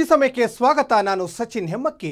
ಸಮಯಕ್ಕೆ ಸ್ವಾಗತ ನಾನು ಸಚಿನ್ ಹೆಮ್ಮಕ್ಕಿ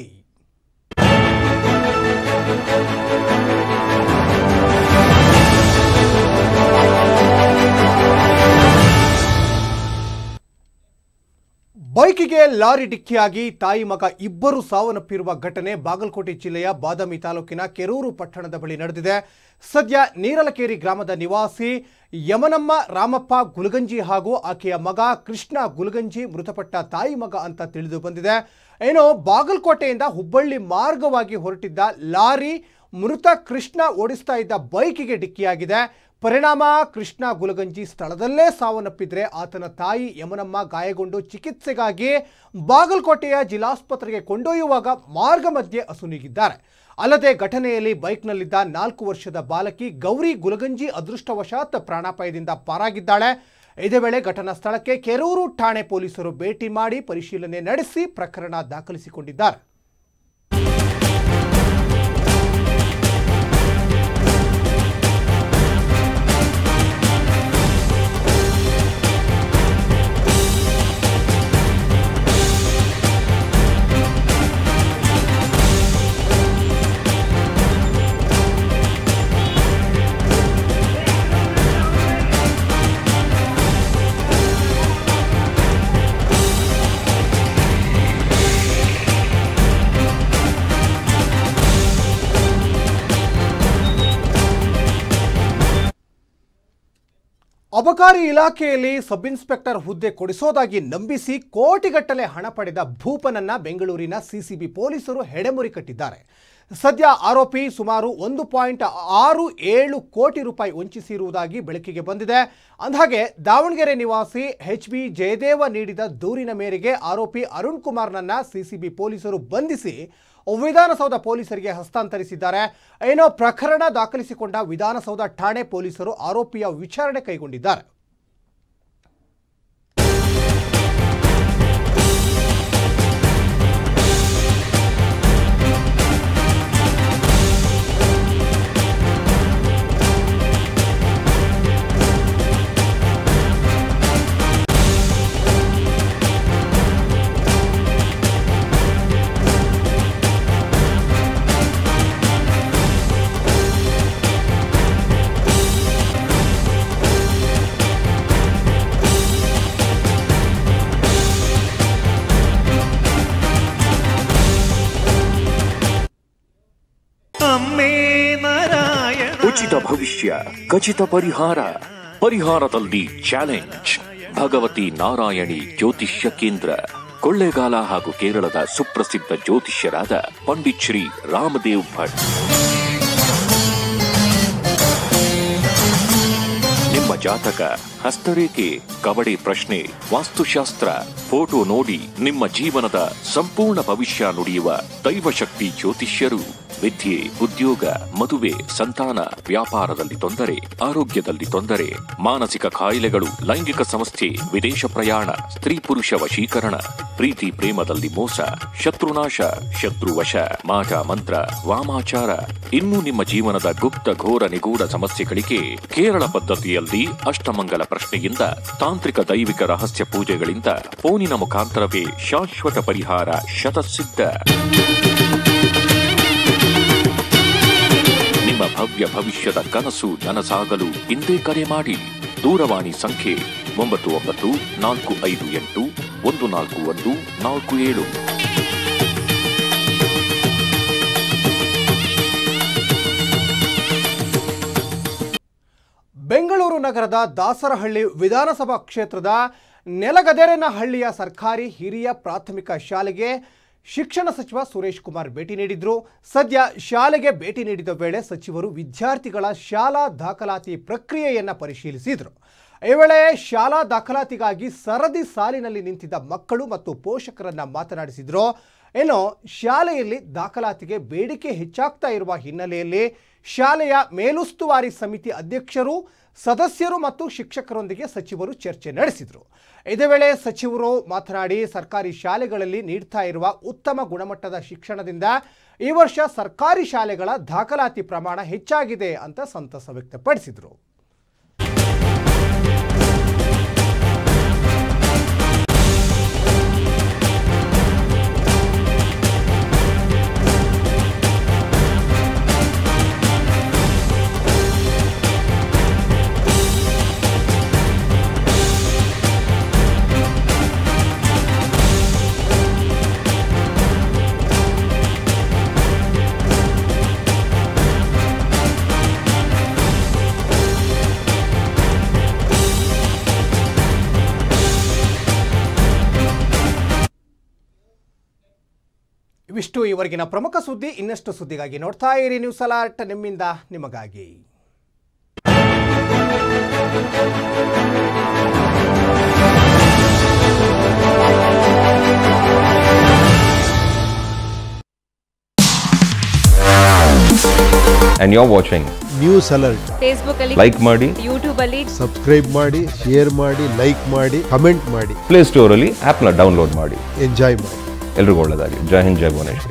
ಬೈಕಿಗೆ ಲಾರಿ ಡಿಕ್ಕಿಯಾಗಿ ತಾಯಿ ಮಗ ಇಬ್ಬರು ಸಾವನ್ನಪ್ಪಿರುವ ಘಟನೆ ಬಾಗಲಕೋಟೆ ಜಿಲ್ಲೆಯ ಬಾದಾಮಿ ತಾಲೂಕಿನ ಕೆರೂರು ಪಟ್ಟಣದ ಬಳಿ ನಡೆದಿದೆ ಸದ್ಯ ನೀರಲಕೇರಿ ಗ್ರಾಮದ ನಿವಾಸಿ ಯಮನಮ್ಮ ರಾಮಪ್ಪ ಗುಲಗಂಜಿ ಹಾಗೂ ಆಕೆಯ ಮಗ ಕೃಷ್ಣ ಗುಲಗಂಜಿ ಮೃತಪಟ್ಟ ತಾಯಿ ಮಗ ಅಂತ ತಿಳಿದು ಬಂದಿದೆ ಏನೋ ಬಾಗಲಕೋಟೆಯಿಂದ ಹುಬ್ಬಳ್ಳಿ ಮಾರ್ಗವಾಗಿ ಹೊರಟಿದ್ದ ಲಾರಿ ಮೃತ ಕೃಷ್ಣ ಓಡಿಸ್ತಾ ಇದ್ದ ಬೈಕಿಗೆ ಡಿಕ್ಕಿಯಾಗಿದೆ ಪರಿಣಾಮ ಕೃಷ್ಣ ಗುಲಗಂಜಿ ಸ್ಥಳದಲ್ಲೇ ಸಾವನ್ನಪ್ಪಿದ್ರೆ ಆತನ ತಾಯಿ ಯಮನಮ್ಮ ಗಾಯಗೊಂಡು ಚಿಕಿತ್ಸೆಗಾಗಿ ಬಾಗಲಕೋಟೆಯ ಜಿಲ್ಲಾಸ್ಪತ್ರೆಗೆ ಕೊಂಡೊಯ್ಯುವಾಗ ಮಾರ್ಗ ಮಧ್ಯೆ ಅಸುನೀಗಿದ್ದಾರೆ ಅಲ್ಲದೆ ಘಟನೆಯಲ್ಲಿ ಬೈಕ್ನಲ್ಲಿದ್ದ ನಾಲ್ಕು ವರ್ಷದ ಬಾಲಕಿ ಗೌರಿ ಗುಲಗಂಜಿ ಅದೃಷ್ಟವಶಾತ್ ಪ್ರಾಣಾಪಾಯದಿಂದ ಪಾರಾಗಿದ್ದಾಳೆ ಇದೇ ವೇಳೆ ಘಟನಾ ಸ್ಥಳಕ್ಕೆ ಕೆರೂರು ಠಾಣೆ ಪೊಲೀಸರು ಭೇಟಿ ಮಾಡಿ ಪರಿಶೀಲನೆ ನಡೆಸಿ ಪ್ರಕರಣ ದಾಖಲಿಸಿಕೊಂಡಿದ್ದಾರೆ ಅಬಕಾರಿ ಇಲಾಖೆಯಲ್ಲಿ ಸಬ್ ಇನ್ಸ್ಪೆಕ್ಟರ್ ಹುದ್ದೆ ಕೊಡಿಸೋದಾಗಿ ನಂಬಿಸಿ ಕೋಟಿಗಟ್ಟಲೆ ಹಣ ಪಡೆದ ಭೂಪನನ್ನ ಬೆಂಗಳೂರಿನ ಸಿಸಿಬಿ ಪೊಲೀಸರು ಹೆಡೆಮುರಿ ಕಟ್ಟಿದ್ದಾರೆ ಸದ್ಯ ಆರೋಪಿ ಸುಮಾರು ಒಂದು ಪಾಯಿಂಟ್ ಆರು ಏಳು ಕೋಟಿ ರೂಪಾಯಿ ವಂಚಿಸಿರುವುದಾಗಿ ಬೆಳಕಿಗೆ ಬಂದಿದೆ ಅಂದಹಾಗೆ ದಾವಣಗೆರೆ ನಿವಾಸಿ ಎಚ್ ಬಿ ಜಯದೇವ ನೀಡಿದ ದೂರಿನ ಮೇರೆಗೆ ಆರೋಪಿ ಅರುಣ್ ಕುಮಾರ್ನನ್ನ ಸಿಸಿಬಿ ಪೊಲೀಸರು ಬಂಧಿಸಿ ವಿಧಾನಸೌಧ ಪೊಲೀಸರಿಗೆ ಹಸ್ತಾಂತರಿಸಿದ್ದಾರೆ ಏನೋ ಪ್ರಕರಣ ದಾಖಲಿಸಿಕೊಂಡ ವಿಧಾನಸೌಧ ಠಾಣೆ ಪೊಲೀಸರು ಆರೋಪಿಯ ವಿಚಾರಣೆ ಕೈಗೊಂಡಿದ್ದಾರೆ ಅಮ್ಮೇ ನಾರಾಯಣ ಉಚಿತ ಭವಿಷ್ಯ ಖಚಿತ ಪರಿಹಾರ ಪರಿಹಾರದಲ್ಲಿ ಚಾಲೆಂಜ್ ಭಗವತಿ ನಾರಾಯಣಿ ಜ್ಯೋತಿಷ್ಯ ಕೇಂದ್ರ ಕೊಳ್ಳೇಗಾಲ ಹಾಗೂ ಕೇರಳದ ಸುಪ್ರಸಿದ್ಧ ಜ್ಯೋತಿಷ್ಯರಾದ ಪಂಡಿತ್ ಶ್ರೀ ರಾಮದೇವ್ ಭಟ್ ನಿಮ್ಮ ಜಾತಕ ಹಸ್ತರೇಖೆ ಕಬಡಿ ಪ್ರಶ್ನೆ ವಾಸ್ತುಶಾಸ್ತ್ರ ಫೋಟೋ ನೋಡಿ ನಿಮ್ಮ ಜೀವನದ ಸಂಪೂರ್ಣ ಭವಿಷ್ಯ ನುಡಿಯುವ ದೈವಶಕ್ತಿ ಜ್ಯೋತಿಷ್ಯರು ವಿದ್ಯೆ ಉದ್ಯೋಗ ಮದುವೆ ಸಂತಾನ ವ್ಯಾಪಾರದಲ್ಲಿ ತೊಂದರೆ ಆರೋಗ್ಯದಲ್ಲಿ ತೊಂದರೆ ಮಾನಸಿಕ ಕಾಯಿಲೆಗಳು ಲೈಂಗಿಕ ಸಮಸ್ಯೆ ವಿದೇಶ ಪ್ರಯಾಣ ಸ್ತ್ರೀ ಪುರುಷ ವಶೀಕರಣ ಪ್ರೀತಿ ಪ್ರೇಮದಲ್ಲಿ ಮೋಸ ಶತ್ರುನಾಶ ಶತ್ರುವಶ ಮಾಟ ಮಂತ್ರ ವಾಮಾಚಾರ ಇನ್ನು ನಿಮ್ಮ ಜೀವನದ ಗುಪ್ತ ಘೋರ ನಿಗೂಢ ಸಮಸ್ಯೆಗಳಿಗೆ ಕೇರಳ ಪದ್ಧತಿಯಲ್ಲಿ ಅಷ್ಟಮಂಗಲ ಪ್ರಶ್ನೆಯಿಂದ ತಾಂತ್ರಿಕ ದೈವಿಕ ರಹಸ್ಯ ಪೂಜೆಗಳಿಂದ ಫೋನಿನ ಮುಖಾಂತರವೇ ಶಾಶ್ವತ ಪರಿಹಾರ ಶತಸಿದ್ಧ ನಿಮ್ಮ ಭವ್ಯ ಭವಿಷ್ಯದ ಕನಸು ನನಸಾಗಲು ಇಂದೇ ಕರೆ ಮಾಡಿ ದೂರವಾಣಿ ಸಂಖ್ಯೆ ಒಂಬತ್ತು ಒಂಬತ್ತು ನಾಲ್ಕು ಐದು ಎಂಟು ಒಂದು ನಾಲ್ಕು ಒಂದು ನಾಲ್ಕು ಏಳು ಬೆಂಗಳೂರು ನಗರದ ದಾಸರಹಳ್ಳಿ ವಿಧಾನಸಭಾ ಕ್ಷೇತ್ರದ ನೆಲಗದೆರನಹಳ್ಳಿಯ ಸರ್ಕಾರಿ ಹಿರಿಯ ಪ್ರಾಥಮಿಕ ಶಾಲೆಗೆ ಶಿಕ್ಷಣ ಸಚಿವ ಸುರೇಶ್ ಕುಮಾರ್ ಭೇಟಿ ನೀಡಿದ್ರು ಸದ್ಯ ಶಾಲೆಗೆ ಭೇಟಿ ನೀಡಿದ ವೇಳೆ ಸಚಿವರು ವಿದ್ಯಾರ್ಥಿಗಳ ಶಾಲಾ ದಾಖಲಾತಿ ಪ್ರಕ್ರಿಯೆಯನ್ನ ಪರಿಶೀಲಿಸಿದರು ಈ ವೇಳೆ ಶಾಲಾ ದಾಖಲಾತಿಗಾಗಿ ಸರದಿ ಸಾಲಿನಲ್ಲಿ ನಿಂತಿದ್ದ ಮಕ್ಕಳು ಮತ್ತು ಪೋಷಕರನ್ನ ಮಾತನಾಡಿಸಿದ್ರು ಏನೋ ಶಾಲೆಯಲ್ಲಿ ದಾಖಲಾತಿಗೆ ಬೇಡಿಕೆ ಹೆಚ್ಚಾಗ್ತಾ ಇರುವ ಹಿನ್ನೆಲೆಯಲ್ಲಿ ಶಾಲೆಯ ಮೇಲುಸ್ತುವಾರಿ ಸಮಿತಿ ಅಧ್ಯಕ್ಷರು ಸದಸ್ಯರು ಮತ್ತು ಶಿಕ್ಷಕರೊಂದಿಗೆ ಸಚಿವರು ಚರ್ಚೆ ನಡೆಸಿದರು ಇದೇ ವೇಳೆ ಸಚಿವರು ಮಾತನಾಡಿ ಸರ್ಕಾರಿ ಶಾಲೆಗಳಲ್ಲಿ ನೀಡ್ತಾ ಇರುವ ಉತ್ತಮ ಗುಣಮಟ್ಟದ ಶಿಕ್ಷಣದಿಂದ ಈ ವರ್ಷ ಸರ್ಕಾರಿ ಶಾಲೆಗಳ ದಾಖಲಾತಿ ಪ್ರಮಾಣ ಹೆಚ್ಚಾಗಿದೆ ಅಂತ ಸಂತಸ ವ್ಯಕ್ತಪಡಿಸಿದರು ಇದಿಷ್ಟು ಈವರೆಗಿನ ಪ್ರಮುಖ ಸುದ್ದಿ ಇನ್ನಷ್ಟು ಸುದ್ದಿಗಾಗಿ ನೋಡ್ತಾ ಇರಿ ನ್ಯೂಸ್ ಅಲರ್ಟ್ ನಿಮ್ಮಿಂದ ನಿಮಗಾಗಿ and you're watching. News alert Facebook ಅಲ್ಲಿ Like ಮಾಡಿ ಯೂಟ್ಯೂಬ್ ಅಲ್ಲಿ ಸಬ್ಸ್ಕ್ರೈಬ್ ಮಾಡಿ ಶೇರ್ ಮಾಡಿ ಲೈಕ್ ಮಾಡಿ ಕಮೆಂಟ್ ಮಾಡಿ ಪ್ಲೇ ಸ್ಟೋರಲ್ಲಿ ಆ್ಯಪ್ನ ಡೌನ್ಲೋಡ್ ಮಾಡಿ ಎಂಜಾಯ್ ಮಾಡಿ ಎಲ್ರಿಗೂ ಒಳ್ಳೆಯದಾಗಿ ಜೈ ಹಿಂದ್ ಜೈ ಭುವನೇಶ್ವರಿ